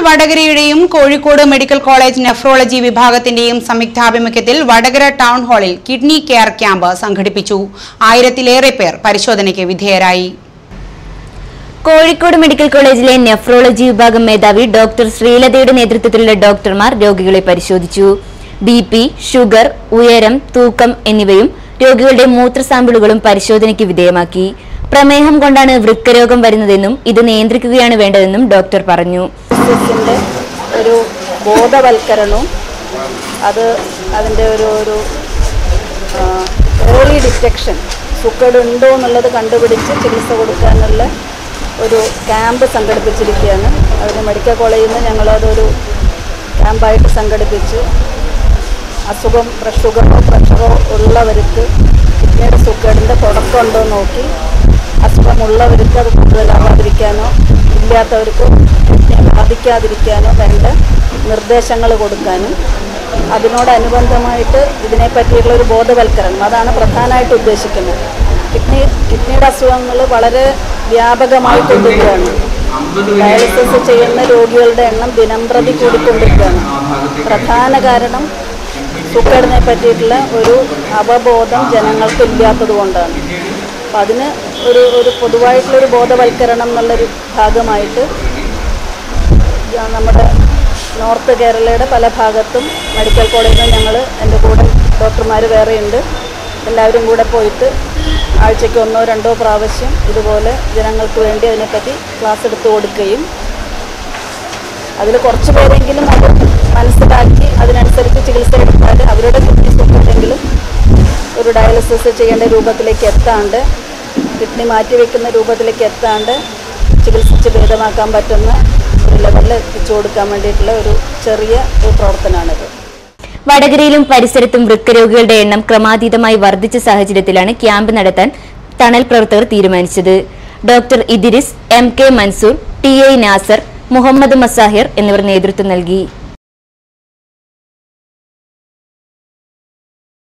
വടകരയുടെയും Kozhikode medical college nephrology വിഭാഗത്തിന്റെയും സംയുക്താഭിമുഖ്യത്തിൽ Vadakara town ഹാളിൽ കിഡ്നി കെയർ ക്യാമ്പ് സംഘടിപ്പിച്ചു ആയിരത്തിലേറെ പേർ പരിശോധനയ്ക്ക് വിധേയരായി കോഴിക്കോട് മെഡിക്കൽ കോളേജിലെ നെഫ്രോളജി വിഭാഗം മേധാവി ഡോക്ടർ ശ്രീലതയുടെ നേതൃത്വത്തിലുള്ള ഡോക്ടർമാർ രോഗികളെ പരിശോധിച്ചു ബി പി ഷുഗർ ഉയരം തൂക്കം എന്നിവയും രോഗികളുടെ മൂത്ര സാമ്പിളുകളും പരിശോധനയ്ക്ക് വിധേയമാക്കി പ്രമേഹം കൊണ്ടാണ് വൃക്കരോഗം വരുന്നതെന്നും ഇത് നിയന്ത്രിക്കുകയാണ് വേണ്ടതെന്നും ഡോക്ടർ പറഞ്ഞു ഡിസീസിൻ്റെ ഒരു ബോധവൽക്കരണവും അത് അതിൻ്റെ ഒരു ഒരു ഏർലി ഡിറ്റക്ഷൻ സുക്കേട് ഉണ്ടോ എന്നുള്ളത് കണ്ടുപിടിച്ച് ചികിത്സ കൊടുക്കാനുള്ള ഒരു ക്യാമ്പ് സംഘടിപ്പിച്ചിരിക്കുകയാണ് അതിന് മെഡിക്കൽ കോളേജിൽ നിന്ന് ഞങ്ങളതൊരു ക്യാമ്പായിട്ട് സംഘടിപ്പിച്ച് അസുഖം ഷുഗറോ പ്രഷറോ ഉള്ളവർക്ക് കിഡ്നിയുടെ സുക്കേടിൻ്റെ തുടക്കമുണ്ടോ എന്ന് നോക്കി അസുഖമുള്ളവർക്ക് അത് കൂടുതലാവാതിരിക്കാനോ ഇല്ലാത്തവർക്ക് കിഡ്നി ബാധിക്കാതിരിക്കാനോ വേണ്ട നിർദ്ദേശങ്ങൾ കൊടുക്കാനും അതിനോടനുബന്ധമായിട്ട് ഇതിനെ പറ്റിയിട്ടുള്ള ഒരു ബോധവൽക്കരണം അതാണ് പ്രധാനമായിട്ട് ഉദ്ദേശിക്കുന്നത് കിഡ്നി കിഡ്നിയുടെ അസുഖങ്ങൾ വളരെ വ്യാപകമായിക്കൊണ്ടിരിക്കുകയാണ് ഡയാലിസിസ് ചെയ്യുന്ന രോഗികളുടെ എണ്ണം ദിനംപ്രതി കൂടിക്കൊണ്ടിരിക്കുകയാണ് പ്രധാന കാരണം സുക്കേടിനെ പറ്റിയിട്ടുള്ള ഒരു അവബോധം ജനങ്ങൾക്ക് ഇല്ലാത്തത് കൊണ്ടാണ് അപ്പം അതിന് ഒരു ഒരു പൊതുവായിട്ടുള്ളൊരു ബോധവൽക്കരണം എന്നുള്ളൊരു ഭാഗമായിട്ട് ജ- നമ്മുടെ നോർത്ത് കേരളയുടെ പല ഭാഗത്തും മെഡിക്കൽ കോളേജിൽ നിന്ന് ഞങ്ങൾ എൻ്റെ കൂടെ ഡോക്ടർമാർ വേറെയുണ്ട് എല്ലാവരും കൂടെ പോയിട്ട് ആഴ്ചയ്ക്ക് ഒന്നോ രണ്ടോ പ്രാവശ്യം ഇതുപോലെ ജനങ്ങൾക്ക് വേണ്ടി അതിനെപ്പറ്റി ക്ലാസ് എടുത്തു കൊടുക്കുകയും അതിൽ കുറച്ച് പേരെങ്കിലും അത് മനസ്സിലാക്കി അതിനനുസരിച്ച് ചികിത്സ എടുത്താൽ അവരുടെ കിഡ്നി സുഖമുണ്ടെങ്കിലും ഒരു ഡയാലിസിസ് ചെയ്യേണ്ട രൂപത്തിലേക്ക് എത്താണ്ട് കിഡ്നി മാറ്റിവെക്കുന്ന രൂപത്തിലേക്ക് എത്താണ്ട് ചികിത്സിച്ച് ഭേദമാക്കാൻ പറ്റുന്ന ഒരു ലെവലിൽ എത്തിച്ചു കൊടുക്കാൻ വേണ്ടിയിട്ടുള്ള ഒരു ചെറിയ ഒരു പ്രവർത്തനമാണിത് വടകരയിലും പരിസരത്തും വൃക്കരോഗികളുടെ എണ്ണം ക്രമാതീതമായി വർദ്ധിച്ച സാഹചര്യത്തിലാണ് ക്യാമ്പ് നടത്താൻ തണൽ പ്രവർത്തകർ തീരുമാനിച്ചത് doctor Idris M K Mansoor T I Nasar Muhammad Masahir എന്നിവർ നേതൃത്വം നൽകി